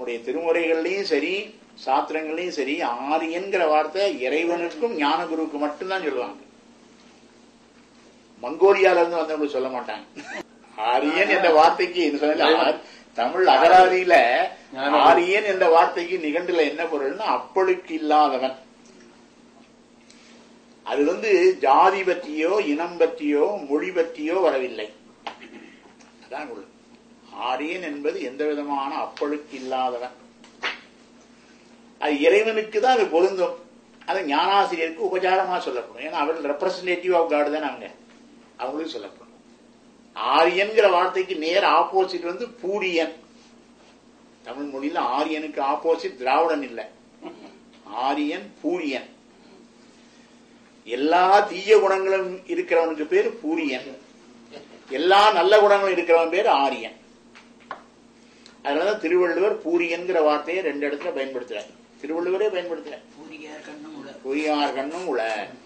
நம்முடைய திருமுறைகள்லயும் சரி சாத்திரங்கள்லயும் சரி ஆரியன்கிற வார்த்தை இறைவனுக்கும் ஞான குருவுக்கு மட்டும்தான் சொல்லுவாங்க மங்கோலியால இருந்து வந்தவங்க சொல்ல மாட்டாங்க ஆரியன் என்ற வார்த்தைக்கு இது சொன்னேன்ல, ஆர்- தமிழ் அகராதியில ஆரியன் என்ற வார்த்தைக்கு நிகண்டுல என்ன பொருள்னா அப்பழுக்கு இல்லாதவன் அது வந்து ஜாதி பற்றியோ இனம் பற்றியோ மொழி பற்றியோ வரவில்லை அதான் உள்ள ஆரியன் என்பது எந்த விதமான அப்பழுக்கு இல்லாதவன் அது இறைவனுக்கு தான் அது பொருந்தும் அது ஞானாசிரியருக்கு உபச்சாரமா சொல்லப்படும் ஏன்னா அவர்கள் ரெப்ரசன்டேட்டிவ் ஆஃப் காடு தானே அவங்க அவங்களுக்கு சொல்லப்படும் ஆரியன்கிற வார்த்தைக்கு நேர் ஆப்போசிட் வந்து பூரியன் தமிழ் மொழியில ஆரியனுக்கு ஆப்போசிட் திராவிடன் இல்லை ஆரியன் பூரியன் எல்லா தீய குணங்களும் இருக்கிறவனுக்கு பேர் பூரியன் எல்லா நல்ல குணங்களும் இருக்கிறவன் பேர் ஆரியன் அதனாலதான் திருவள்ளுவர் பூரியன்கிற வார்த்தையை ரெண்டு இடத்துல பயன்படுத்துறார் திருவள்ளுவரே பயன்படுத்துறார் பூரியார் கண்ணும் உள்ள பொய்யார் கண்ணும் உள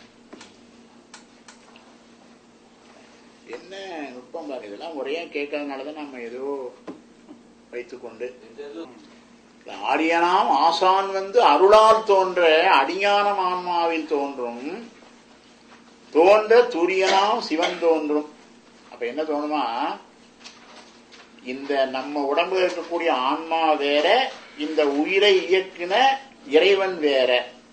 என்ன நுட்பம் பாரு இதெல்லாம் முறையா கேட்கறதுனாலதான் நம்ம ஏதோ வைத்துக்கொண்டு இந்த ஆரியனாம் ஆசான் வந்து அருளால் தோன்ற அடிஞானம் ஆன்மாவில் தோன்றும் தோன்ற துரியனாம் சிவன் தோன்றும் அப்ப என்ன தோணுமா இந்த நம்ம உடம்புல இருக்கக்கூடிய ஆன்மா வேற இந்த உயிரை இயக்குன இறைவன் வேற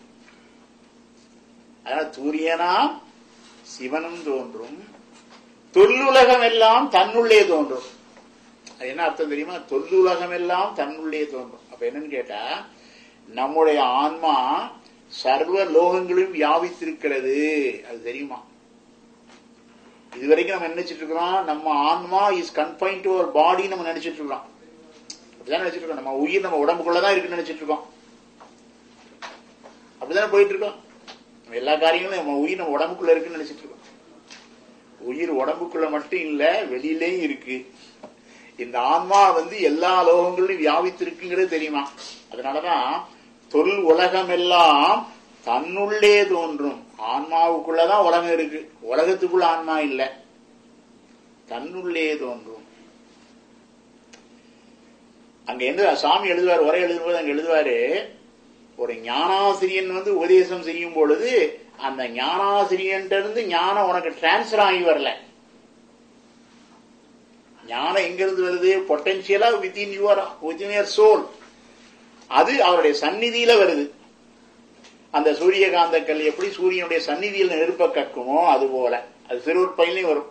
அதனால சூரியனாம் சிவனும் தோன்றும் தொல்லுலகம் எல்லாம் தன்னுள்ளே தோன்றும் அது என்ன அர்த்தம் தெரியுமா தொல்லுலகம் எல்லாம் தன்னுள்ளே தோன்றும் அப்ப என்னன்னு கேட்டா நம்முடைய ஆன்மா சர்வ லோகங்களும் வியாபித்திருக்கிறது அது தெரியுமா இதுவரைக்கும் நம்ம நினைச்சிட்டு இருக்கிறோம் நம்ம ஆன்மா is confine to our body நம்ம நினைச்சிட்டு இருக்கோம் அப்படிதான் நினைச்சிட்டு இருக்கோம் நம்ம உயிர் நம்ம உடம்புக்குள்ளதான் இருக்குன்னு நினைச்சிட்டு இருக்கோம் அப்படிதானே போயிட்டு இருக்கோம் நம்ம எல்லா காரியங்களும் நம்ம உயிர் நம்ம உடம்புக்குள்ள இருக்குன்னு நினைச்சிட்டு இருக்கோம் உயிர் உடம்புக்குள்ள மட்டும் இல்ல வெளியிலேயும் இருக்கு இந்த ஆன்மா வந்து எல்லா லோகங்களிலும் வியாபித்திருக்குங்கிறது தெரியுமா அதனாலதான் தொல் உலகம் எல்லாம் தன்னுள்ளே தோன்றும் ஆன்மாவுக்குள்ளதான் உலகம் இருக்கு உலகத்துக்குள்ள ஆன்மா இல்ல தன்னுள்ளே தோன்றும் அங்க எந்த சாமி எழுதுவார் உரை எழுதும்போது அங்க எழுதுவாரு ஒரு ஞானாசிரியன் வந்து உபதேசம் செய்யும் பொழுது அந்த ஞானாசிரியன் இருந்து ஞானம் உனக்கு டிரான்ஸ்பர் ஆகி வரல ஞானம் எங்கிருந்து வருது பொட்டன்சியலா within your within your soul அது அவருடைய சந்நிதியில வருது அந்த சூரியகாந்த கல் எப்படி சூரியனுடைய சந்நிதியில் நெருப்ப கக்குமோ அது போல அது திருவூர் பயிலையும் வரும்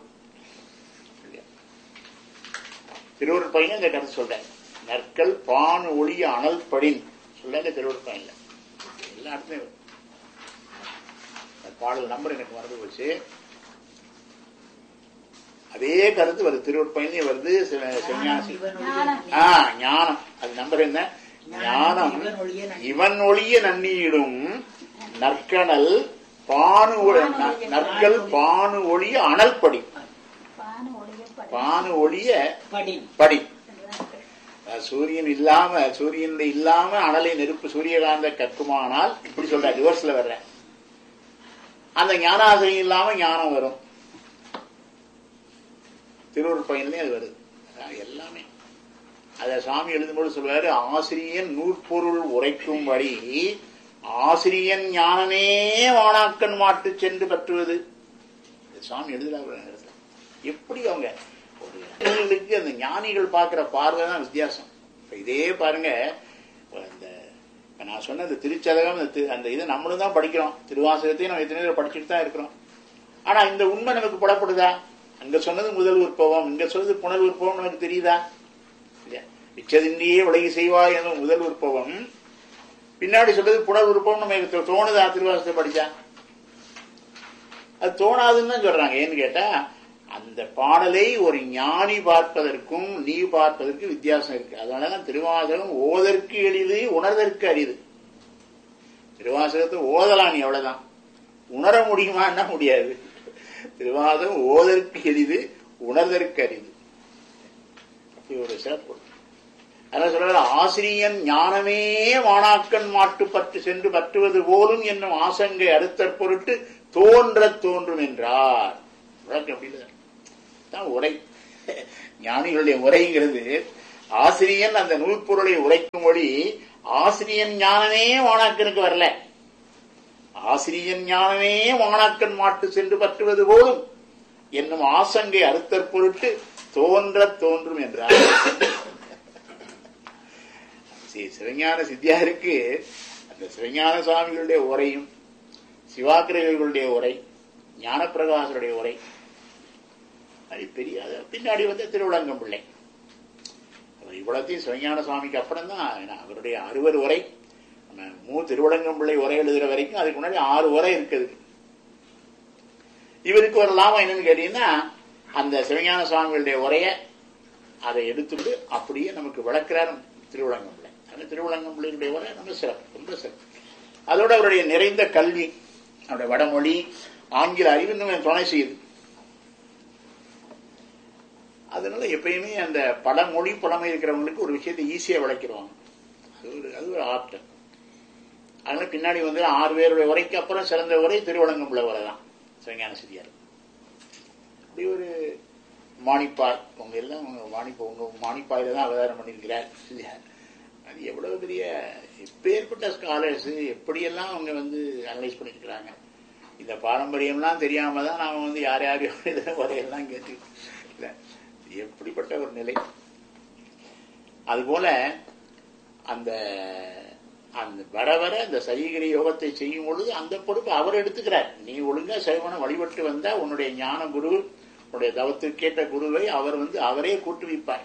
திருவூர் பயிலும் இந்த கருத்து சொல்றேன் நற்கள் பான் ஒளிய அனல் படின் சொல்ல இந்த திருவூர் பயில எல்லா இடத்துலயும் வரும் அந்த பாடல் நம்பர் எனக்கு மறந்து போச்சு அதே கருத்து வருது திருவூர் பயிலையும் வருது சிவ- சிவஞாசி ஆ ஞானம் அது நம்பர் என்ன ஞானம் இவன் ஒழிய நன்னி- இவன் ஒளிய நன்னீடும் நற்கணல் பானு ஒ- ந- நற்கள் பானு ஒளிய அனல்படி பானு ஒளியப்பட பானு ஒளிய படின் படி அஹ் சூரியன் இல்லாம சூரியன் இல்லாம அனலை நெருப்பு சூரியகாந்த கற்குமானால் இப்படி சொல்ற ரிவர்ஸ்ல வர்றேன் அந்த ஞானாசிரியம் இல்லாம ஞானம் வரும் திருவூர் பையன்லயும் அது வருது அஹ் எல்லாமே அத சுவாமி எழுதும்போது சொல்வாரு ஆசிரியன் நூற்பொருள் உரைக்கும்படி ஆசிரியன் ஞானமே வானாக்கன் மாட்டு சென்று பற்றுவது இது சுவாமி எழுதுறாரு அந்த இடத்துல. எப்படி அவங்க ஒரு ஞானிகளுக்கு அந்த ஞானிகள் பார்க்கிற பார்வை தான் வித்தியாசம் இப்ப இதே பாருங்க இந்த இப்ப நான் சொன்ன இந்த திருச்சதகம் இந்த தி- அந்த இதை நம்மளும் தான் படிக்கிறோம் திருவாசகத்தையும் நம்ம எத்தனை தடவை படிச்சுட்டு தான் இருக்கிறோம் ஆனா இந்த உண்மை நமக்கு புலப்படுதா அங்க சொன்னது முதல் உற்பவம் இங்க சொன்னது புனல் உற்பவம் நமக்கு தெரியுதா இல்லையா மிச்சதின்றியே உலகி செய்வாய் என்ற முதல் உற்பவம் பின்னாடி சொல்றது புனல் உற்பவம் நமக்கு தோ- தோணுதா திருவாசகத்தை படிச்சா அது தோணாதுன்னு தான் சொல்றாங்க ஏன்னு கேட்டா அந்த பாடலை ஒரு ஞானி பார்ப்பதற்கும் நீ பார்ப்பதற்கு வித்தியாசம் இருக்கு அதனாலதான் திருவாசகம் ஓதற்கு எளிது உணர்தற்கு அரிது திருவாசகத்தை ஓதலாம் நீ அவ்வளவுதான் உணர முடியுமான்னா முடியாது திருவாசகம் ஓதற்கு எளிது உணர்தற்கு அரிது அப்படி ஒரு சிறப்பு அதனால சொல்ற ஆசிரியன் ஞானமே மாணாக்கன் மாட்டு பற்று சென்று பற்றுவது போலும் என்னும் ஆசங்கை அடுத்தற் பொருட்டு தோன்ற தோன்றும் என்றார் விளக்கம் எப்படி இல்லை? தான் உரை ஞானிகளுடைய உரைங்கிறது ஆசிரியன் அந்த நூற்பொருளை உரைக்கும்படி ஆசிரியன் ஞானமே வானாக்கனுக்கு வரல ஆசிரியன் ஞானமே வானாக்கன் மாட்டு சென்று பற்றுவது போலும் என்னும் ஆசங்கை அறுத்தற் பொருட்டு தோன்ற தோன்றும் என்றார் ஸ்ரீ சிவஞான சித்தியாருக்கு அந்த சிவஞான சுவாமிகளுடைய உரையும் சிவாக்கிரர்களுடைய உரை ஞானப்பிரகாசருடைய உரை அது பெரிய அது பின்னாடி வந்து திருவிளங்கம் பிள்ளை அவர் இவ்வளத்தையும் சிவஞான சுவாமிக்கு அப்புறம் தான் அவருடைய அறுவர் உரை நம்ம மூ திருவிளங்கம் பிள்ளை உரை எழுதுற வரைக்கும் அதுக்கு முன்னாடி ஆறு உரை இருக்குது இவருக்கு ஒரு லாபம் என்னன்னு கேட்டீங்கன்னா அந்த சிவஞான சுவாமிகளுடைய உரைய அதை எடுத்துட்டு அப்படியே நமக்கு விளக்குறார் திருவிளங்கம் பிள்ளை அந்த திருவிளங்கம் பிள்ளையுடைய உரை ரொம்ப சிறப்பு ரொம்ப சிறப்பு அதோட அவருடைய நிறைந்த கல்வி அவருடைய வடமொழி ஆங்கில அறிவு இன்னும் துணை செய்யுது அதனால எப்பயுமே அந்த படமொழி புலமை இருக்கிறவங்களுக்கு ஒரு விஷயத்தை ஈஸியா விளக்கிடுவாங்க அது ஒரு அது ஒரு ஆர்ட் அதனால பின்னாடி வந்து ஆறு பேருடைய உரைக்கு அப்புறம் சிறந்த உரை திருவளங்கம்புல உரை தான் சிவஞான சிறியார் அப்படி ஒரு மாணிப்பாய் உங்க எல்லாம் உங்க மாணிப்பா உங்க மாணிப்பாயில தான் அவதாரம் பண்ணியிருக்கிறார் சிறியார் அது எவ்வளவு பெரிய எப்பேற்பட்ட ஸ்காலர்ஸ் எப்படியெல்லாம் அவங்க வந்து அனலைஸ் பண்ணியிருக்கிறாங்க இந்த பாரம்பரியம்லாம் தெரியாம தான் நாம வந்து யார் யாரையோ இதில் உரையெல்லாம் கேட்டு இல்லை எப்படிப்பட்ட ஒரு நிலை அதுபோல அந்த அந்த வர வர அந்த சரீகிரி யோகத்தை செய்யும் பொழுது அந்த பொறுப்பு அவர் எடுத்துக்கிறார் நீ ஒழுங்கா சைவன வழிபட்டு வந்தா உன்னுடைய ஞான குரு உன்னுடைய தவத்துக்கேற்ற குருவை அவர் வந்து அவரே கூட்டுவிப்பார்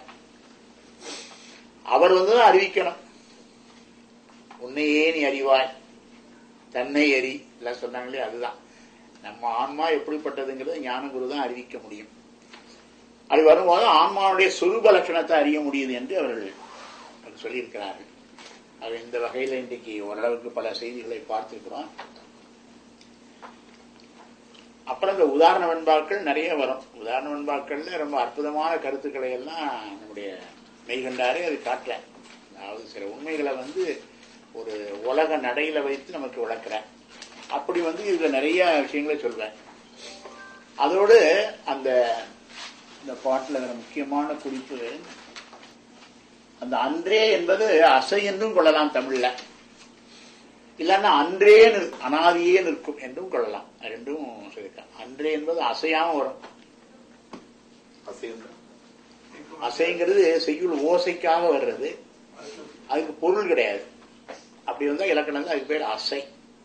அவர் வந்து தான் அறிவிக்கணும் உன்னையே நீ அறிவாய் தன்னை அறி எல்லாம் சொன்னாங்களே அதுதான் நம்ம ஆன்மா எப்படிப்பட்டதுங்கிறத ஞான குரு தான் அறிவிக்க முடியும் அது வரும்போது ஆன்மாவுடைய சொரூப லட்சணத்தை அறிய முடியுது என்று அவர்கள் சொல்லியிருக்கிறார்கள் அது இந்த வகையில் இன்றைக்கு ஓரளவுக்கு பல செய்திகளை பார்த்திருக்கிறோம் அப்புறம் இந்த உதாரண வெண்பாக்கள் நிறைய வரும் உதாரண வெண்பாக்கள்ல ரொம்ப அற்புதமான கருத்துக்களை எல்லாம் நம்முடைய மெய்கண்டாரே அது காட்டல அதாவது சில உண்மைகளை வந்து ஒரு உலக நடையில வைத்து நமக்கு விளக்குறேன் அப்படி வந்து இதுல நிறைய விஷயங்களை சொல்வேன் அதோடு அந்த இந்த பாட்டில் முக்கியமான குறிப்பு அந்த அன்றே என்பது அசை என்றும் கொள்ளலாம் தமிழ்ல இல்லைன்னா அன்றே அனாதியே நிற்கும் என்றும் கொள்ளலாம் ரெண்டும் சொல்லியிருக்காங்க அன்றே என்பது அசையாம வரும் அசைங்கிறது செய்யுள் ஓசைக்காக வர்றது அதுக்கு பொருள் கிடையாது அப்படி வந்தா இலக்கணம் அதுக்கு பேர் அசை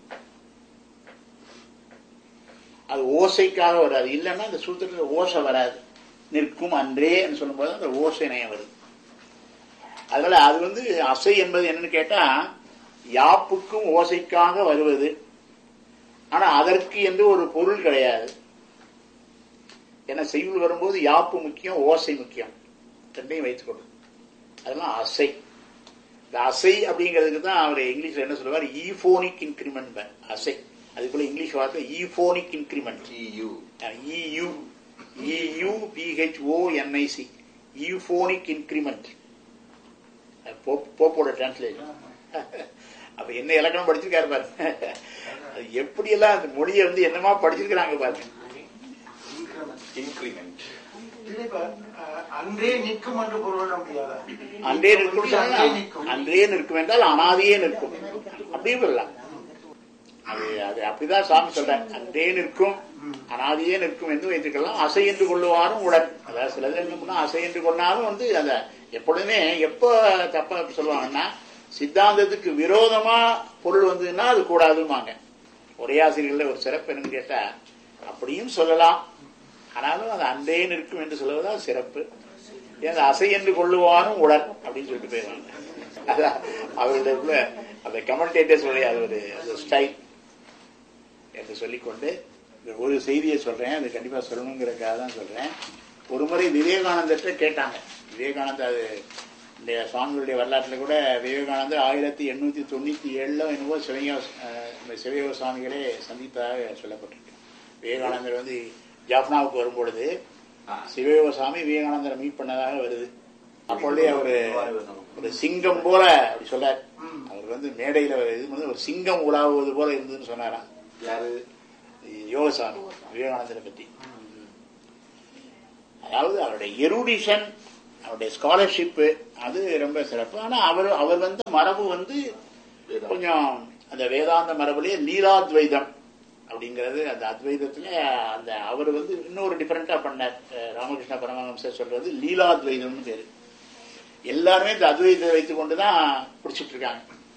அது ஓசைக்காக வராது இல்லைன்னா அந்த சூத்திரத்தில் ஓசை வராது நிற்கும் அன்றே சொல்லும்போது அந்த ஓசை நயம் வருது அதனால அது வந்து அசை என்பது என்னன்னு கேட்டா யாப்புக்கும் ஓசைக்காக வருவது ஆனா அதற்கு என்று ஒரு பொருள் கிடையாது ஏன்னா செய்யுள் வரும்போது யாப்பு முக்கியம் ஓசை முக்கியம் ரெண்டையும் வைத்துக்கொண்டு அதெல்லாம் அசை இந்த அசை அப்படிங்கிறதுக்கு தான் அவர் இங்கிலீஷ்ல என்ன சொல்லுவார் ஈபோனிக் இன்கிரிமெண்ட் அசை அதுக்குள்ள இங்கிலீஷ் வார்த்தை euphonic increment EU EU PHO NIC euphonic increment போப்போட டிரான்ஸ்லேஷன் அப்ப என்ன இலக்கணம் படிச்சிருக்காரு பாருங்க அது எப்படி எல்லாம் அந்த மொழியை வந்து என்னமா படிச்சிருக்கிறாங்க பாருங்க இன்கிரிமெண்ட் அன்றே நிற்கும் என்று பொருள் முடியாதா அன்றே நிற்கும் சொன்னா, அன்றே நிற்கும் அன்றே நிற்கும் என்றால் அனாதியே நிற்கும் அப்படியே சொல்லலாம் அது அது அப்படிதான் சாமி சொல்றார் அன்றே நிற்கும் அனாதியே நிற்கும் என்று வைத்துக்கலாம் அசை என்று கொள்ளுவாரும் உடன் அதாவது சிலது என்ன பண்ணா அசை என்று கொண்டாலும் வந்து அந்த எப்பொழுதுமே எப்ப தப்பா சொல்லுவாங்கன்னா சித்தாந்தத்துக்கு விரோதமா பொருள் வந்ததுன்னா அது கூடாதுமாங்க ஒரே ஆசிரியர்கள ஒரு சிறப்பு என்னன்னு கேட்டா அப்படியும் சொல்லலாம் ஆனாலும் அது அன்றே நிற்கும் என்று சொல்லுவதுதான் சிறப்பு ஏன் அந்த அசை என்று கொள்ளுவாரும் உடல் அப்படின்னு சொல்லிட்டு போயிடுவாங்க அதான் அவருடைய உள்ள அந்த கமெண்டேட்டர்ஸ் அது ஒரு அது ஸ்டைல் என்று சொல்லிக்கொண்டு இந்த ஒரு செய்தியை சொல்றேன் அது கண்டிப்பா சொல்லணுங்கிறதுக்காக தான் சொல்றேன் ஒரு முறை விவேகானந்தர்கிட்ட கேட்டாங்க விவேகானந்தர் அது இந்த சுவாமிகளுடைய வரலாற்றுல கூட விவேகானந்தர் ஆயிரத்தி எண்ணூத்தி தொண்ணூத்தி ஏழுல என்னவோ சிவங்க சிவயோக சுவாமிகளே சந்தித்ததாக சொல்லப்பட்டிருக்கு விவேகானந்தர் வந்து ஜாஃப்னாவுக்கு வரும்பொழுது சிவயோக சுவாமி விவேகானந்தரை மீட் பண்ணதாக வருது அப்பொழுதே அவரு ஒரு சிங்கம் போல அப்படி சொல்றார் அவர் வந்து மேடையில இது பண்ணி ஒரு சிங்கம் உலாவுவது போல இருந்ததுன்னு சொன்னாராம் யாரு யோகசாமி விவேகானந்தரை பத்தி அதாவது அவருடைய எருடிஷன் அவருடைய ஸ்காலர்ஷிப்பு அது ரொம்ப சிறப்பு ஆனா அவர் அவர் வந்து மரபு வந்து கொஞ்சம் அந்த வேதாந்த மரபுலயே லீலாத்வைதம் அப்படிங்கிறது அந்த அத்வைதத்துல அந்த அவர் வந்து இன்னொரு டிஃபரெண்டா பண்ணார் அஹ் ராமகிருஷ்ண பரமஹம்சர் சொல்றது லீலாத்வைதம்னு பேரு எல்லாருமே இந்த அத்வைதத்தை வைத்துக் கொண்டுதான் பிடிச்சிட்டு இருக்காங்க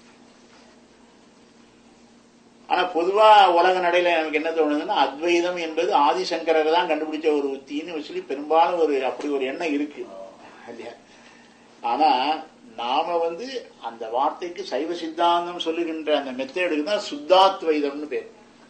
ஆனா பொதுவா உலக நடையில எனக்கு என்ன தோணுதுன்னா அத்வைதம் என்பது ஆதிசங்கரர் தான் கண்டுபிடிச்ச ஒரு உத்தின்னு சொல்லி பெரும்பாலும் ஒரு அப்படி ஒரு எண்ணம் இருக்கு இல்லையா? ஆனா நாம வந்து அந்த வார்த்தைக்கு சைவ சித்தாந்தம் சொல்லுகின்ற அந்த மெத்தேடுக்கு தான் சுத்தாத்வைதம்னு பேர்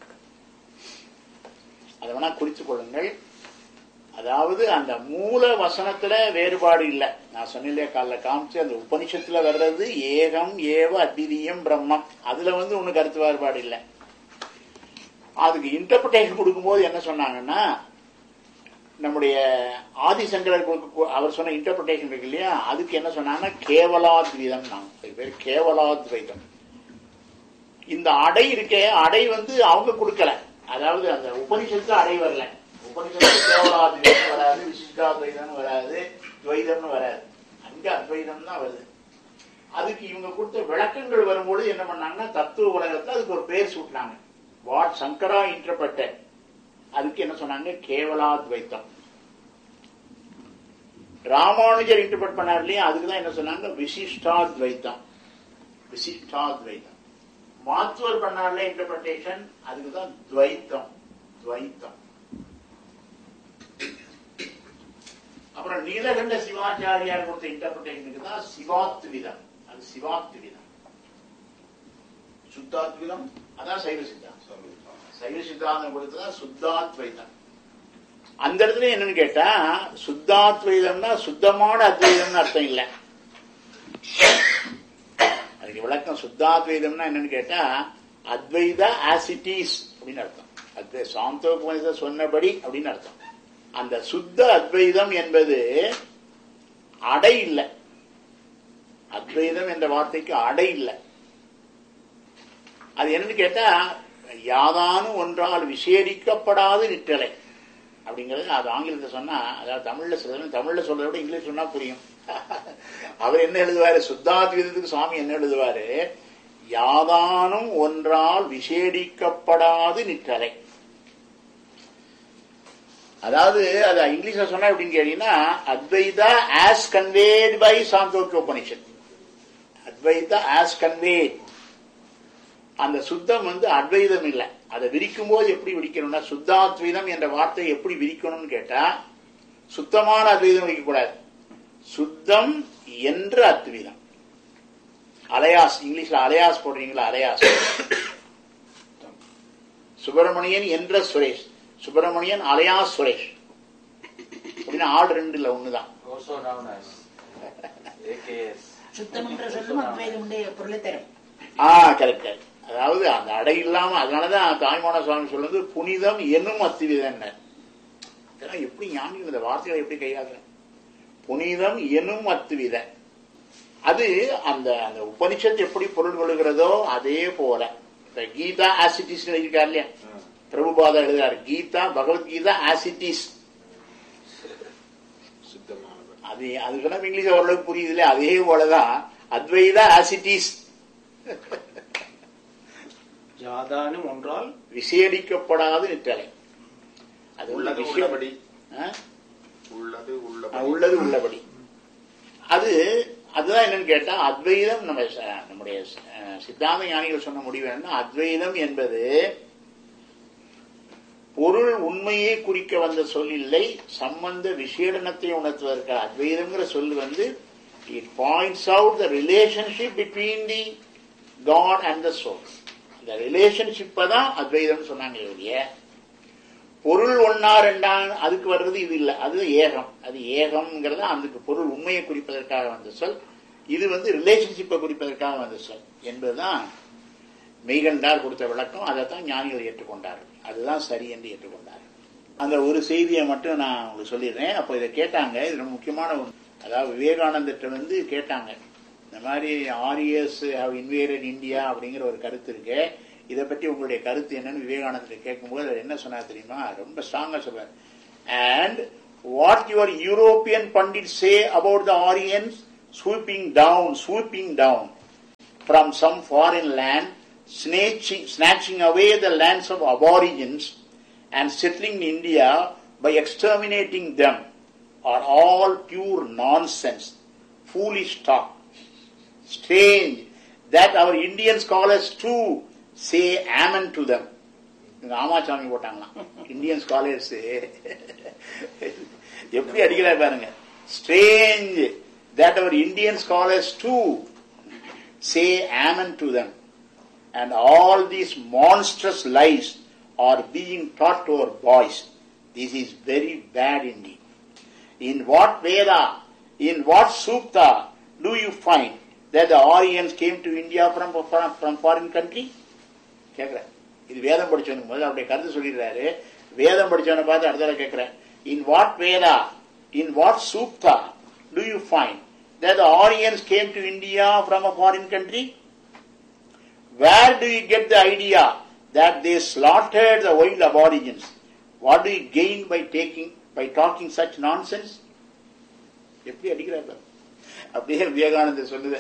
அதை வேணா குறித்துக் கொள்ளுங்கள் அதாவது அந்த மூல வசனத்துல வேறுபாடு இல்லை நான் சொன்னிலே காலைல காமிச்சு அந்த உபனிஷத்துல வர்றது ஏகம் ஏவ அத்விதீயம் பிரம்மம் அதுல வந்து ஒண்ணு கருத்து வேறுபாடு இல்லை அதுக்கு இன்டர்பிரேஷன் கொடுக்கும்போது என்ன சொன்னாங்கன்னா நம்முடைய ஆதிசங்கரர் கொடுக்க- அவர் சொன்ன இன்டர்பிரேஷன் இருக்கு இல்லையா அதுக்கு என்ன சொன்னாங்கன்னா கேவலாத்வைதம் நாங்க பேர் கேவலாத்வைதம் இந்த அடை இருக்கே அடை வந்து அவங்க கொடுக்கல அதாவது அந்த உபனிஷத்துல அடை வரல உபனிஷத்துல கேவலாத்வைதம் வராது விசிஷ்டாத்வைதம் வராது துவைதம்னு வராது அங்க அத்வைதம் தான் வருது அதுக்கு இவங்க கொடுத்த விளக்கங்கள் வரும்பொழுது என்ன பண்ணாங்கன்னா தத்துவ உலகத்துல அதுக்கு ஒரு பேர் சூட்டினாங்க வாட் சங்கரா இன்டர்பிரட்டர் அதுக்கு என்ன சொன்னாங்க கேவலாத்வைத்தம் ராமானுஜர் இன்டர்பிரட் பண்ணார் இல்லையா அதுக்கு தான் என்ன சொன்னாங்க விசிஷ்டாத்வைத்தம் விசிஷ்டாத்வைத்தம் மாத்துவர் பண்ணார்ல இன்டர்பிரட்டேஷன் அதுக்கு தான் துவைத்தம் துவைத்தம் அப்புறம் நீலகண்ட சிவாச்சாரியார் கொடுத்த இன்டர்பிரட்டேஷனுக்கு தான் சிவாத்விதம் அது சிவாத்விதம் சுத்தாத்விதம் அதான் சைவ சித்தாந்தம் சைவ சித்தாந்தம் கொடுத்ததான் சுத்தாத்வைதம் அந்த இடத்துல என்னன்னு கேட்டா சுத்தாத்வைதம்னா சுத்தமான அத்வைதம்னு அர்த்தம் இல்ல அதுக்கு விளக்கம் சுத்தாத்வைதம்னா என்னன்னு கேட்டா அத்வைத ஆசிட்டிஸ் அப்படின்னு அர்த்தம் அத்வை சாந்தோபனித சொன்னபடி அப்படின்னு அர்த்தம் அந்த சுத்த அத்வைதம் என்பது அடை இல்லை அத்வைதம் என்ற வார்த்தைக்கு அடை இல்லை அது என்னன்னு கேட்டா யாதானும் ஒன்றால் விசேடிக்கப்படாத நிற்றலை அப்படிங்கிறது அது ஆங்கிலத்தை சொன்னா அதாவது தமிழ்ல சொல்றது தமிழ்ல சொல்றதை விட இங்கிலீஷ் சொன்னா புரியும் அவர் என்ன எழுதுவாரு சுத்தாத்வீதத்துக்கு சுவாமி என்ன எழுதுவாரு யாதானும் ஒன்றால் விசேடிக்கப்படாது நிற்றலை அதாவது அது இங்கிலீஷ்ல சொன்னா எப்படின்னு கேட்டீங்கன்னா Advaita as conveyed by Chandogya Upanishad Advaita as conveyed அந்த சுத்தம் வந்து அத்வைதம் இல்லை அதை விரிக்கும் போது எப்படி விரிக்கணும்னா சுத்தாத்வைதம் என்ற வார்த்தை எப்படி விரிக்கணும்னு கேட்டா சுத்தமான அத்வைதம் விரிக்கக்கூடாது சுத்தம் என்ற அத்வைதம் அலையாஸ் இங்கிலீஷ்ல அலையாஸ் போடுறீங்களா அலையாஸ் சுப்பிரமணியன் என்ற சுரேஷ் சுப்பிரமணியன் அலையாஸ் சுரேஷ் அப்படின்னா ஆடு ரெண்டு இல்ல ஒண்ணுதான் Also known as AKS. சுத்தம் என்ற சொல்லும் அத்வைதமுடைய பொருளை தரும் ஆ கரெக்ட் அதாவது அந்த அடை இல்லாம அதனாலதான் தாய்மான சுவாமி சொல்லுது புனிதம் என்னும் அத்துவிதம் இதெல்லாம் எப்படி ஞானிகள் இந்த வார்த்தைகளை எப்படி கையாளுற புனிதம் எனும் அத்துவித அது அந்த அந்த உபனிஷத் எப்படி பொருள் கொள்கிறதோ அதே போல இப்ப கீதா ஆசிட்டிஸ் எழுதியிருக்காரு இல்லையா பிரபுபாதா எழுதுறாரு கீதா பகவத்கீதா ஆசிட்டிஸ் சுத்தமானவர் அது அதுக்கெல்லாம் இங்கிலீஷ் ஓரளவுக்கு புரியுது இல்லையா அதே போலதான் அத்வைதா ஆசிட்டிஸ் யாதானும் ஒன்றால் விசேடிக்கப்படாத நிற்றலை அது உள்ள உள்ளது விஷயம் உள்ளபடி ஆ? உள்ளது ஆ, உள்ளபடி உள்ளது உள்ளபடி அது அதுதான் என்னன்னு கேட்டா அத்வைதம் நம்ம ச- நம்முடைய ச- அஹ், சித்தாந்த ஞானிகள் சொன்ன முடிவு என்னன்னா அத்வைதம் என்பது பொருள் உண்மையை குறிக்க வந்த சொல் இல்லை சம்பந்த விசேடனத்தை உணர்த்துவதற்கு அத்வைதம்ங்கிற சொல் வந்து it points out the relationship between the God and the soul இந்த ரிலேஷன்ஷிப்பை தான் அத்வைதம் சொன்னாங்க ஒழிய பொருள் ஒன்னா ரெண்டா அதுக்கு வர்றது இது இல்ல அது ஏகம் அது ஏகம்ங்கிறது அதுக்கு பொருள் உண்மையை குறிப்பதற்காக வந்த சொல் இது வந்து ரிலேஷன்ஷிப்பை குறிப்பதற்காக வந்த சொல் என்பதுதான் மெய்கண்டார் கொடுத்த விளக்கம் அதைத்தான் ஞானிகள் ஏற்றுக்கொண்டார்கள் அதுதான் சரி என்று ஏற்றுக்கொண்டார்கள் அந்த ஒரு செய்தியை மட்டும் நான் உங்களுக்கு சொல்லிடுறேன் அப்போ இதை கேட்டாங்க இது ரொம்ப முக்கியமான ஒன்று அதாவது விவேகானந்தர்கிட்ட வந்து கேட்டாங்க இந்த மாதிரி ஆரியஸ் ஹவ் இன்வேடட் இந்தியா அப்படிங்கிற ஒரு கருத்து இருக்கு இதை பற்றி உங்களுடைய கருத்து என்னன்னு விவேகானந்தர் கேட்கும்போது அவர் என்ன சொன்னார் தெரியுமா ரொம்ப ஸ்ட்ராங்கா சொல்றாரு and what your European pundits say about the Aryans swooping down, swooping down from some foreign land, snatching, snatching away the lands of aborigines and settling in India by exterminating them are all pure nonsense, foolish talk. Strange that our Indian scholars too say amen to them. இங்க ஆமாசாமி போட்டாங்களாம் Indian scholars எப்படி அடிக்கிறார் பாருங்க strange that our Indian scholars to say amen to them and all these monstrous lies are being taught to our boys this is very bad indeed in what veda in what sukta do you find that the aryans came to india from from, from foreign country கேக்குறேன் இது வேதம் படிச்சவனுக்கு முதல்ல அவருடைய கருத்து சொல்லிடுறாரு வேதம் படிச்சவனை பார்த்து அடுத்தல கேட்கிறேன் in what Veda in what Sukta do you find that the Aryans came to India from a foreign country? Where do you get the idea that they slaughtered the wild aborigines? What do you gain by taking by talking such nonsense? எப்படி அடிக்கிறார் பாரு. அப்படியே விவேகானந்தர் சொல்லுது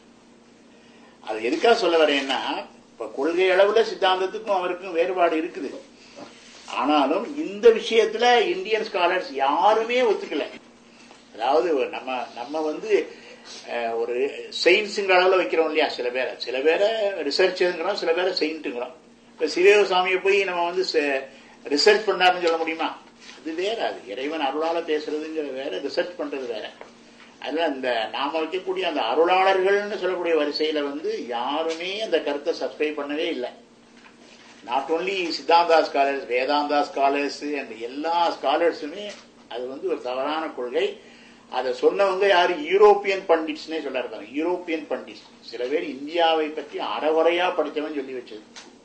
அது எதுக்காக சொல்ல வரேன்னா இப்ப கொள்கை அளவுல சித்தாந்தத்துக்கும் அவருக்கும் வேறுபாடு இருக்குது ஆனாலும் இந்த விஷயத்துல இந்தியன் ஸ்காலர்ஸ் யாருமே ஒத்துக்கல அதாவது நம்ம நம்ம வந்து அஹ், ஒரு செயின்ஸுங்கிற அளவில் வைக்கிறோம் இல்லையா சில பேரை சில பேரை ரிசர்ச்சுங்கிறோம் சில பேரை செயின்ட்டுங்கிறோம் இப்போ சிவசாமியை போய் நம்ம வந்து ரிசர்ச் பண்ணாருன்னு சொல்ல முடியுமா அது வேற அது இறைவன் அருளால பேசுறதுங்கிற வேற ரிசர்ச் பண்றது வேற அதுல அந்த நாம வைக்கக்கூடிய அந்த அருளாளர்கள்னு சொல்லக்கூடிய வரிசையில வந்து யாருமே அந்த கருத்தை சப்ஸ்கிரைப் பண்ணவே இல்லை not only Siddhanta scholars Vedanta scholars and எல்லா ஸ்காலர்ஸுமே அது வந்து ஒரு தவறான கொள்கை அதை சொன்னவங்க யாரு யூரோப்பியன் பண்டிட்ஸ்னே சொல்ல இருக்காங்க யூரோப்பியன் பண்டிட்ஸ் சில பேர் இந்தியாவை பற்றி அறகுறையா படித்தவன் சொல்லி வச்சது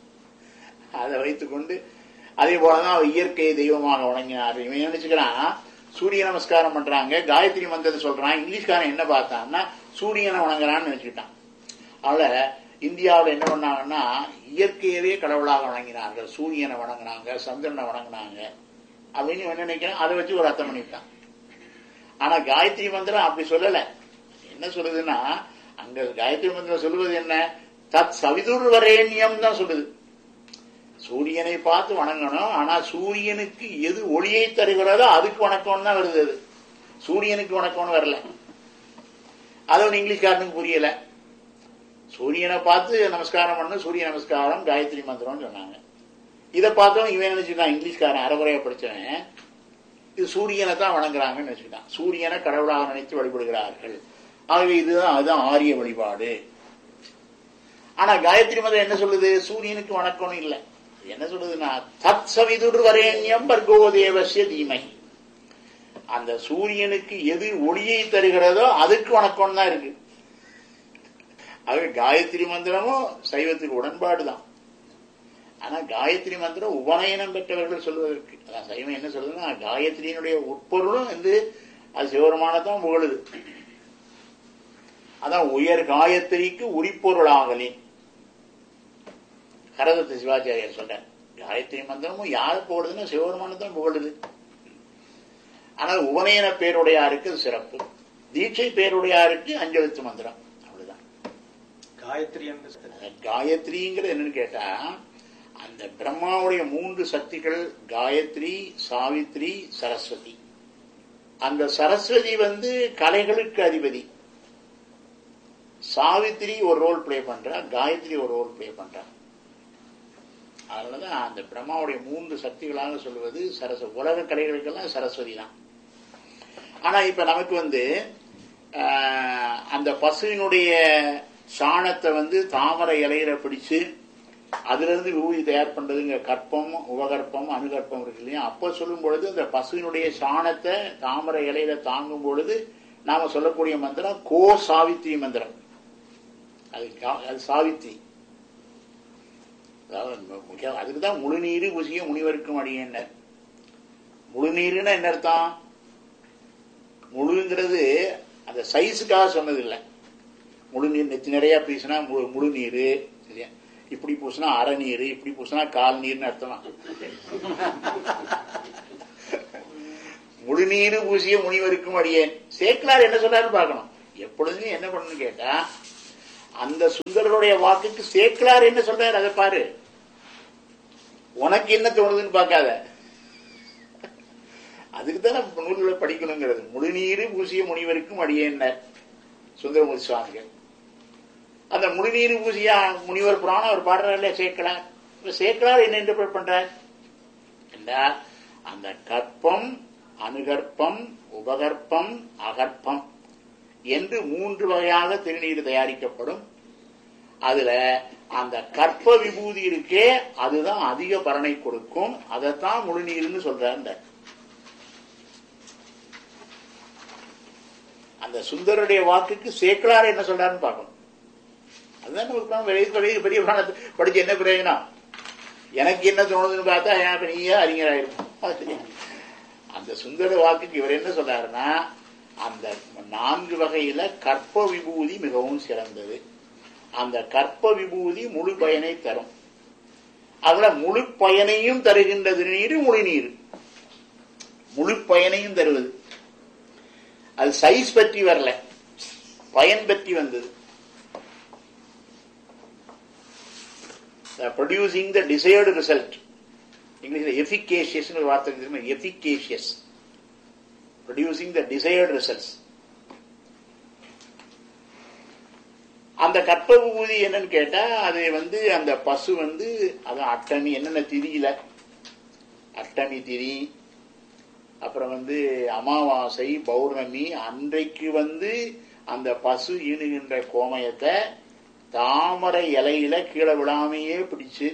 அதை வைத்துக்கொண்டு அதே போலதான் அவர் இயற்கையை தெய்வமாக வணங்கினார் இவன் நினைச்சுக்கிறான் சூரிய நமஸ்காரம் பண்றாங்க காயத்ரி மந்திரத்தை சொல்றான் இங்கிலீஷ்காரன் என்ன பார்த்தான்னா சூரியனை வணங்குறான்னு நினைச்சுக்கிட்டான் அதனால இந்தியாவில் என்ன பண்ணாங்கன்னா இயற்கையவே கடவுளாக வணங்கினார்கள் சூரியனை வணங்கினாங்க சந்திரனை வணங்கினாங்க அப்படின்னு இவன் நினைக்கிறான் அதை வச்சு ஒரு அர்த்தம் பண்ணிவிட்டான் ஆனா காயத்ரி மந்திரம் அப்படி சொல்லல என்ன சொல்லுதுன்னா அங்க காயத்ரி மந்திரம் சொல்லுவது என்ன தத் சவிதுர் வரேண்யம் தான் சொல்லுது சூரியனை பார்த்து வணங்கணும் ஆனா சூரியனுக்கு எது ஒளியை தருகிறதோ அதுக்கு வணக்கம் தான் வருது அது சூரியனுக்கு வணக்கம்னு வரல அது ஒன்று இங்கிலீஷ்காரனுக்கு புரியல சூரியனை பார்த்து நமஸ்காரம் பண்ணு சூரிய நமஸ்காரம் காயத்ரி மந்திரம்னு சொன்னாங்க இதை பார்த்தோம் இவன் நினைச்சுட்டான் இங்கிலீஷ்காரன் அறகுறையா படிச்சவன் இது சூரியனை தான் வணங்குறாங்கன்னு நினைச்சுட்டான் சூரியனை கடவுளாக நினைத்து வழிபடுகிறார்கள் ஆகவே இதுதான் அதுதான் ஆரிய வழிபாடு ஆனா காயத்ரி மதம் என்ன சொல்லுது சூரியனுக்கு வணக்கம்னு இல்லை என்ன சொல்லுதுன்னா தத் சவிதுர் வரேண்யம் பர்கோ தேவசிய தீமை அந்த சூரியனுக்கு எது ஒளியை தருகிறதோ அதுக்கு வணக்கம் தான் இருக்கு ஆக காயத்ரி மந்திரமும் சைவத்துக்கு உடன்பாடு தான் ஆனா காயத்ரி மந்திரம் உபநயனம் பெற்றவர்கள் சொல்வதற்கு அதான் சைவம் என்ன சொல்லுதுன்னா காயத்ரியினுடைய உட்பொருளும் வந்து அது சிவருமானதான் புகழுது அதான் உயர் காயத்ரிக்கு உரிப்பொருளாகலின் கரதத்து சிவாச்சாரியர் சொல்றார் காயத்ரி மந்திரமும் யார் புகழுதுன்னா சிவபெருமானதான் புகழுது ஆனால் உபநயன பேருடையாருக்கு அது சிறப்பு தீட்சை பேருடையாருக்கு அஞ்செழுத்து மந்திரம் அவ்வளவுதான் காயத்ரி என்று சொல்றது. அந்த காயத்ரிங்கிறது என்னன்னு கேட்டா அந்த பிரம்மாவுடைய மூன்று சக்திகள் காயத்ரி சாவித்ரி சரஸ்வதி அந்த சரஸ்வதி வந்து கலைகளுக்கு அதிபதி சாவித்ரி ஒரு ரோல் ப்ளே பண்றா காயத்ரி ஒரு ரோல் ப்ளே பண்றா அதனாலதான் அந்த பிரம்மாவுடைய மூன்று சக்திகளாக சொல்வது சரஸ்வ உலக கலைகளுக்கெல்லாம் சரஸ்வதி தான் ஆனா இப்ப நமக்கு வந்து ஆஹ், அந்த பசுவினுடைய சாணத்தை வந்து தாமரை இலையில பிடிச்சு அதுல இருந்து விபூதி தயார் பண்றதுங்க கற்பம் உபகற்பம் அணுகற்பம் இருக்கு இல்லையா அப்ப சொல்லும் பொழுது அந்த பசுவினுடைய சாணத்தை தாமரை இலையில தாங்கும் பொழுது நாம சொல்லக்கூடிய மந்திரம் கோ சாவித்ரி மந்திரம் அது கா- அது சாவித்ரி அதாவது மு- முக்கியம் அதுக்கு தான் முழுநீரு புசிய முனிவருக்கும் அடியன்னர் முழுநீருன்னா என்ன அர்த்தம் முழுங்கிறது அந்த சைஸுக்காக சொன்னது இல்லை முழு நீர் நெத்தி நிறைய பூசினா முழு முழு நீர் சரியா இப்படி பூசினா அரை நீர் இப்படி பூசினா கால் நீர்னு அர்த்தமா முழுநீரு பூசிய முனிவருக்கும் அடியேன் சேக்கலார் என்ன சொல்றாருன்னு பார்க்கணும் எப்பொழுதுமே என்ன பண்ணணும்னு கேட்டா அந்த சுந்தரருடைய வாக்குக்கு சேக்கலார் என்ன சொல்றாரு அதை பாரு உனக்கு என்ன தோணுதுன்னு பார்க்காத அதுக்கு தான் நூல்களை படிக்கணுங்கிறது முழுநீரு பூசிய முனிவருக்கும் அடியேன்னர் சுந்தரமூர்த்தி சுவாமிகள் அந்த முழுநீரு பூசிய முனிவர் புராணம் அவர் பாடுறாரு சேக்கலார் இப்ப சேக்கலார் என்ன இன்டர்பிரட் பண்றார் என்றால் அந்த கற்பம் அனுகற்பம் உபகற்பம் அகற்பம் என்று மூன்று வகையாக திருநீர் தயாரிக்கப்படும் அதுல அந்த கற்ப விபூதி இருக்கே அதுதான் அதிக பலனை கொடுக்கும் அதைத்தான் முழுநீர்னு சொல்றார் அந்த சுந்தருடைய வாக்குக்கு சேக்கலார் என்ன சொல்றாருன்னு பார்க்கணும் அதுதான் நமக்கு பெரிய பெரிய பெரிய புராணத்தை படிச்சு என்ன பிரயோஜனம் எனக்கு என்ன தோணுதுன்னு பார்த்தா ஏன் இப்ப நீயே அறிஞராயிருக்கும் அந்த சுந்தர வாக்குக்கு இவர் என்ன சொல்றாருன்னா அந்த நான்கு வகையில கற்ப விபூதி மிகவும் சிறந்தது அந்த கற்ப விபூதி முழு பயனை தரும் அதுல முழு பயனையும் தருகின்ற திருநீர் முழு நீர் முழு பயனையும் தருவது அது சைஸ் பற்றி வரல பயன் பற்றி வந்தது ப்ரொடியூசிங் த டிசைர்டு ரிசல்ட் இங்கிலீஷ்ல எஃபிகேஷியஸ் ஒரு வார்த்தை தெரியுமா efficacious producing the desired results அந்த கற்ப விபூதி என்னன்னு கேட்டா அது வந்து அந்த பசு வந்து அதான் அட்டமி என்னென்ன திதியில அட்டமி திதி அப்புறம் வந்து அமாவாசை பௌர்ணமி அன்றைக்கு வந்து அந்த பசு ஈணுகின்ற கோமயத்தை தாமரை இலையில கீழே விழாமையே பிடிச்சு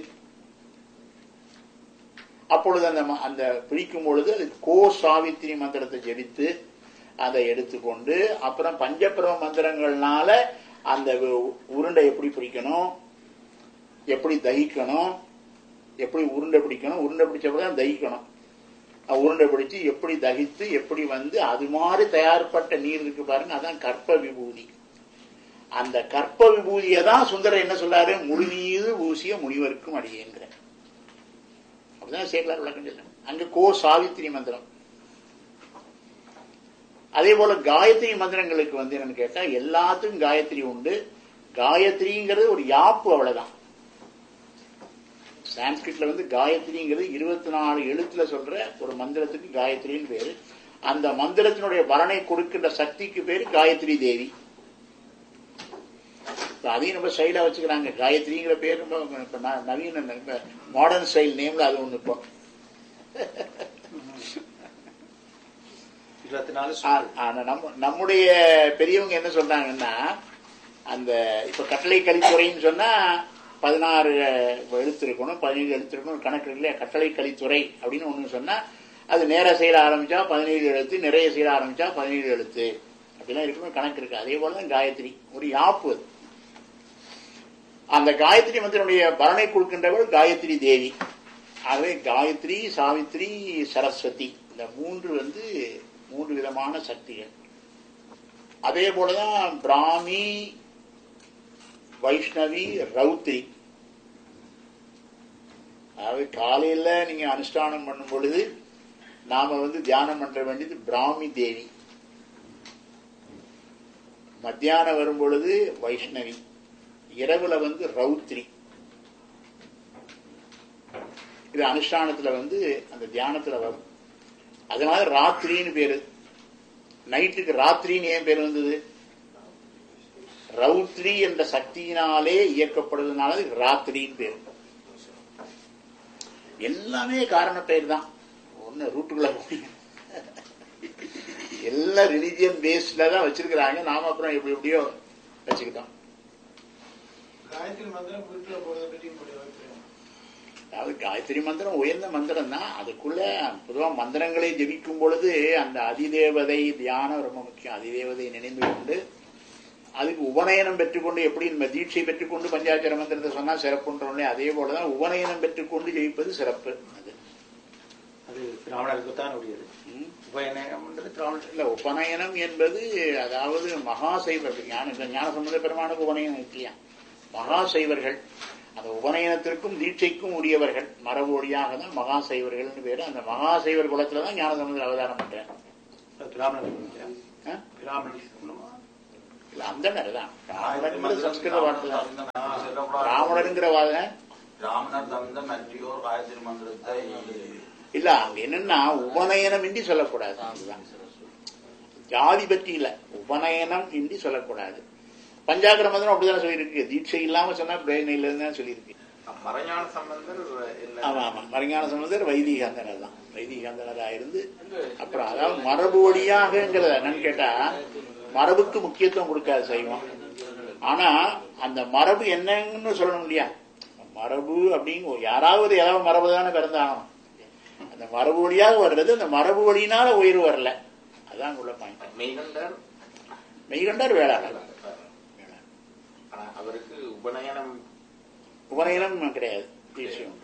அப்பொழுது அந்த ம- அந்த பிடிக்கும் பொழுது அது கோ சாவித்திரி மந்திரத்தை ஜெபித்து அதை எடுத்துக்கொண்டு அப்புறம் பஞ்சபிரம மந்திரங்கள்னால அந்த உ- உருண்டை எப்படி பிடிக்கணும் எப்படி தகிக்கணும் எப்படி உருண்டை பிடிக்கணும் உருண்டை பிடிச்சப்பதான் தகிக்கணும் அஹ் உருண்டை பிடிச்சு எப்படி தகித்து எப்படி வந்து அது மாதிரி தயார்பட்ட நீர் இருக்கு பாருங்க அதான் கற்ப விபூதி அந்த கற்ப விபூதியை தான் சுந்தரர் என்ன சொல்றாரு முழுநீது ஊசிய முனிவருக்கும் அடியேங்கிற அப்படிதான் சேக்கலார் விளக்கம் சொல்றாங்க அங்க கோ சாவித்திரி மந்திரம் அதே போல காயத்ரி மந்திரங்களுக்கு வந்து என்னன்னு கேட்டா எல்லாத்துக்கும் காயத்ரி உண்டு காயத்ரிங்கிறது ஒரு யாப்பு அவ்வளவுதான் சான்ஸ்கிரிட்ல வந்து காயத்ரிங்கிறது இருபத்தி நாலு எழுத்துல சொல்ற ஒரு மந்திரத்துக்கு காயத்ரின்னு பேரு அந்த மந்திரத்தினுடைய பலனை கொடுக்கின்ற சக்திக்கு பேரு காயத்ரி தேவி இப்ப அதையும் நம்ம ஸ்டைலா வச்சுக்கிறாங்க காயத்ரிங்கிற பேர் ரொம்ப இப்ப ந- நவீன மாடர்ன் ஸ்டைல் நேம்ல அது ஒண்ணு இப்போ இருபத்தி நாலு ஆ- ஆனா நம்ம நம்முடைய பெரியவங்க என்ன சொல்றாங்கன்னா அந்த இப்ப கட்டளை கலித்துறைன்னு சொன்னா பதினாறு எழுத்து இருக்கணும் பதினேழு எழுத்து இருக்கணும் கணக்கு இருக்கு இல்லையா கட்டளை கலித்துறை அப்படின்னு ஒண்ணு சொன்னா அது நேர செயல ஆரம்பிச்சா பதினேழு எழுத்து நிறைய செயல ஆரம்பிச்சா பதினேழு எழுத்து அப்படிலாம் இருக்கணும் கணக்கு இருக்கு அதே போலதான் காயத்ரி ஒரு யாப்பு அது அந்த காயத்ரி மந்திரனுடைய பலனை கொடுக்கின்றவள் காயத்ரி தேவி ஆகவே காயத்ரி சாவித்ரி சரஸ்வதி இந்த மூன்று வந்து மூன்று விதமான சக்திகள் அதே போலதான் பிராமி வைஷ்ணவி ரௌத்ரி அதாவது காலையில நீங்க அனுஷ்டானம் பண்ணும் பொழுது நாம வந்து தியானம் பண்ற வேண்டியது பிராமி தேவி மத்தியானம் வரும் பொழுது வைஷ்ணவி இரவுல வந்து ரௌத்ரி இது அனுஷ்டானத்துல வந்து அந்த தியானத்துல வரும் அதனால ராத்திரின்னு பேரு நைட்டுக்கு ராத்திரின்னு ஏன் பேர் வந்தது ரௌத்ரி என்ற சக்தியினாலே இயக்கப்படுவதனால அதுக்கு ராத்திரின்னு பேர் எல்லாமே காரண பெயர் தான் ஒண்ணு ரூட்டுக்குள்ள போய் எல்லாம் ரிலிஜியன் பேஸ்ட்ல தான் வச்சிருக்கிறாங்க நாம அப்புறம் எப்படி எப்படியோ வச்சுக்கிட்டோம் காயத்ரி மந்திரம் வீட்டுல போறதை பற்றி உங்களுடைய அபிப்பிராயம் அதாவது காயத்ரி மந்திரம் உயர்ந்த மந்திரம் தான் அதுக்குள்ள பொதுவா மந்திரங்களை ஜெபிக்கும் பொழுது அந்த அதிதேவதை தியானம் ரொம்ப முக்கியம் அதிதேவதை நினைந்து கொண்டு அதுக்கு உபநயனம் பெற்றுக்கொண்டு எப்படி நம்ம தீட்சை பெற்றுக்கொண்டு பஞ்சாட்சர மந்திரத்தை சொன்னா சிறப்புன்றோம் அதே போலதான் உபநயனம் பெற்றுக்கொண்டு ஜெயிப்பது சிறப்பு அது அது பிராமணருக்கு தான் உரியது ம். உபயநயம்ன்றது பிராமணர் இல்ல உபநயனம் என்பது அதாவது மகாசைவ ஞான ஞான சம்பந்த பெருமானுக்கு உபநயனம் இல்லையா மகா சைவர்கள் அந்த உபநயனத்திற்கும் தீட்சைக்கும் உரியவர்கள் மரபு வழியாக தான் மகா சைவர்கள்னு பேரு அந்த மகா சைவர் குலத்துல தான் ஞானசம்பந்தர் அவதாரம் பண்றார் அது பிராமணர் சொல்லிக்கிறேன். ஆ? பிராமணர் சொல்லணுமா? இல்ல அந்த தான் பிராமணர் சம்ஸ்கிருத வார்த்தை தான் பிராமணருங்கிற வார்த்தை பிராமணர் தந்த மற்றியோர் காயத்ரி மந்திரத்தை இல்ல அங்க என்னன்னா உபநயனம் இன்றி சொல்லக்கூடாது அதுதான் ஜாதி பற்றி இல்ல உபநயனம் இன்றி சொல்லக்கூடாது பஞ்சாக்கர மந்திரம் அப்படிதானே சொல்லியிருக்கு தீட்சை இல்லாம சொன்னா பிரேன் இல்லைன்னு தான் சொல்லியிருக்கு மறைஞான சம்பந்தர் இல்ல ஆமா ஆமா மறைஞான சம்பந்தர் வைதிகாந்தனர் தான் வைதிகாந்தனரா இருந்து அப்புறம் அதாவது மரபு வழியாகங்கிறத என்னன்னு கேட்டா மரபுக்கு முக்கியத்துவம் கொடுக்காது சைவம் ஆனா அந்த மரபு என்னன்னு சொல்லணும் இல்லையா மரபு அப்படிங்க யாராவது ஏதாவது மரபு தானே பிறந்தாகணும் அந்த மரபு வழியாக வர்றது அந்த மரபு வழியினால உயிர் வரல அதான் உள்ள பாயிண்ட் மெய்கண்டர் மெய்கண்டார் வேளாளர் ஆனா அவருக்கு உபநயனம் உபநயனம் கிடையாது தீட்சை உண்டு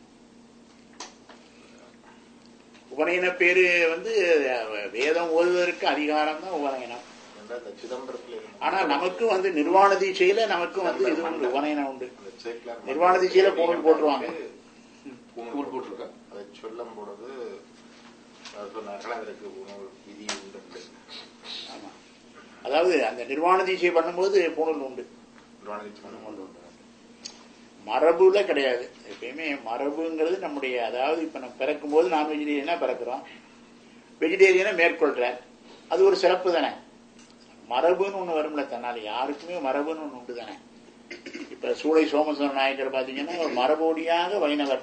உபநயன பேரு வந்து அஹ், வேதம் ஓதுவதற்கு அதிகாரம் தான் உபநயனம் என்ற அந்த சிதம்பரத்துல இருந்த ஆனா நமக்கு வந்து நிர்வாண தீட்சையில நமக்கு வந்து இது உண்டு உபநயனம் உண்டு அந்த சேக்கிலார் நிர்வாண தீட்சையில பூணூல் போட்டுருவாங்க. பூணூல் போட்டிருக்க அதை சொல்லும் பொழுது அவர் சொன்னார்கள் அதற்கு உணவு விதி உண்டு ஆமா அதாவது அந்த நிர்வாண தீட்சை பண்ணும்போது பூணூல் உண்டு உண்டு மரபுல கிடையாது எப்பயுமே மரபுங்கிறது நம்முடைய அதாவது இப்ப நம்ம பிறக்கும் போது நான் வெஜிடேரியனா பிறக்கிறோம் வெஜிடேரியனை மேற்கொள்ற அது ஒரு சிறப்பு தானே மரபுன்னு ஒண்ணு வரும்ல தன்னால யாருக்குமே மரபுன்னு ஒண்ணு உண்டு தானே இப்ப சூளை சோமசுவர நாயக்கர் பாத்தீங்கன்னா ஒரு மரபோடியாக வைணவர்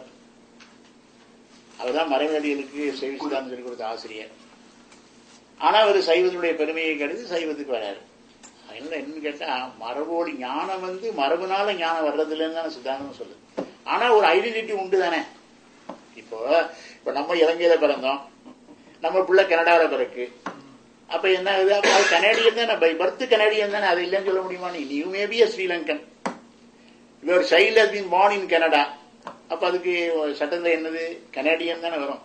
அவர்தான் மறைவடிகளுக்கு சைவ சித்தாந்தம் சொல்லிக் கொடுத்த ஆசிரியர் ஆனா அவர் சைவத்தினுடைய பெருமையை கருதி சைவத்துக்கு வராரு அதனால என்னன்னு கேட்டா மரபோடி ஞானம் வந்து மரபுனால ஞானம் வர்றதில்லைன்னு தானே சித்தாந்தம் சொல்லுது ஆனா ஒரு ஐடென்டிட்டி உண்டு தானே இப்போ இப்ப நம்ம இலங்கையில பிறந்தோம் நம்ம பிள்ளை கனடாவில் பிறகு அப்ப என்ன ஆகுது அப்ப அது கனேடியன் தானே பை பர்த் கனேடியன் தானே அது இல்லைன்னு சொல்ல முடியுமா நீ new maybe Sri Lankan your child has been born in Canada அப்ப அதுக்கு சட்டத்துல என்னது கனேடியன் தானே வரும்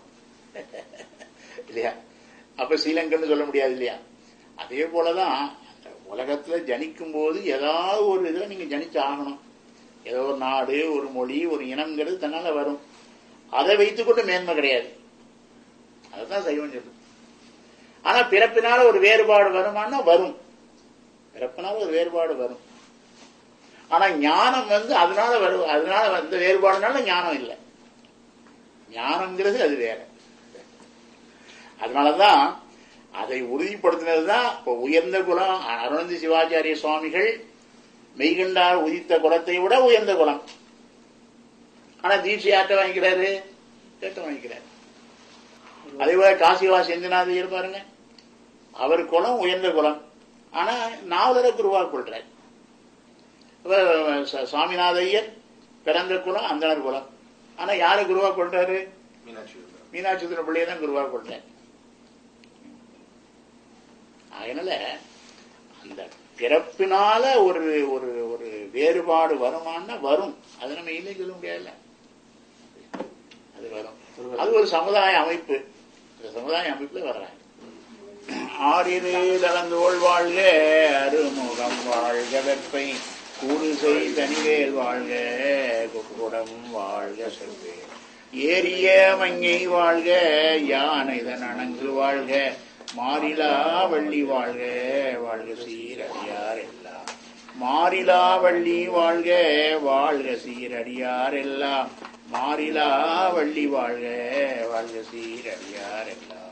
இல்லையா அப்ப ஸ்ரீலங்கன்னு சொல்ல முடியாது இல்லையா அதே போலதான் அந்த உலகத்துல ஜனிக்கும் போது ஏதாவது ஒரு இதுல நீங்க ஜனிச்சு ஆகணும் ஏதோ ஒரு நாடு ஒரு மொழி ஒரு இனம்ங்கிறது தன்னால வரும் அதை வைத்துக்கொண்டு மேன்மை கிடையாது அதுதான் சைவம் சொல்லும் ஆனா பிறப்பினால ஒரு வேறுபாடு வருமானா வரும் பிறப்பினால ஒரு வேறுபாடு வரும் ஆனா ஞானம் வந்து அதனால வரும் அதனால வந்த வேறுபாடுனால ஞானம் இல்லை ஞானம்ங்கிறது அது வேற அதனாலதான் அதை உறுதிப்படுத்தினதுதான் இப்ப உயர்ந்த குலம் அருணந்தி சிவாச்சாரிய சுவாமிகள் மெய்கண்டார் உதித்த குலத்தை விட உயர்ந்த குலம் ஆனா தீட்சை ஆட்ட வாங்கிக்கிறாரு கேட்ட வாங்கிக்கிறாரு அதே போல காசிவா செந்திநாதையர் பாருங்க அவர் குலம் உயர்ந்த குலம் ஆனா நாவலரை குருவா கொள்றார் இப்ப ச- சுவாமிநாத ஐயர் பிறந்த குலம் அந்தனர் குலம் ஆனா யாரை குருவா கொள்றாரு மீனாட்சி மீனாட்சி சுந்தர பிள்ளையை தான் குருவா கொள்றார் அதனால அந்த பிறப்பினால ஒரு ஒரு ஒரு வேறுபாடு வருமானா வரும் அது நம்ம இல்லை சொல்ல முடியாதுல்ல அது வரும் அது ஒரு சமுதாய அமைப்பு இந்த சமுதாய அமைப்புல வர்றாங்க ஆறிரு தளந்தோள் வாழ்க அருமுகம் வாழ்க வெப்பை கூறுசை தனிவேல் வாழ்க குக்குடம் வாழ்க செல்வே ஏரிய மங்கை வாழ்க யானைதன் அணங்கு வாழ்க மாறிலா வள்ளி வாழ்க வாழ்க சீரடியார் எல்லாம் மாறிலா வள்ளி வாழ்க வாழ்க சீரடியார் எல்லாம் மாறிலா வள்ளி வாழ்க வாழ்க சீரடியார் எல்லாம்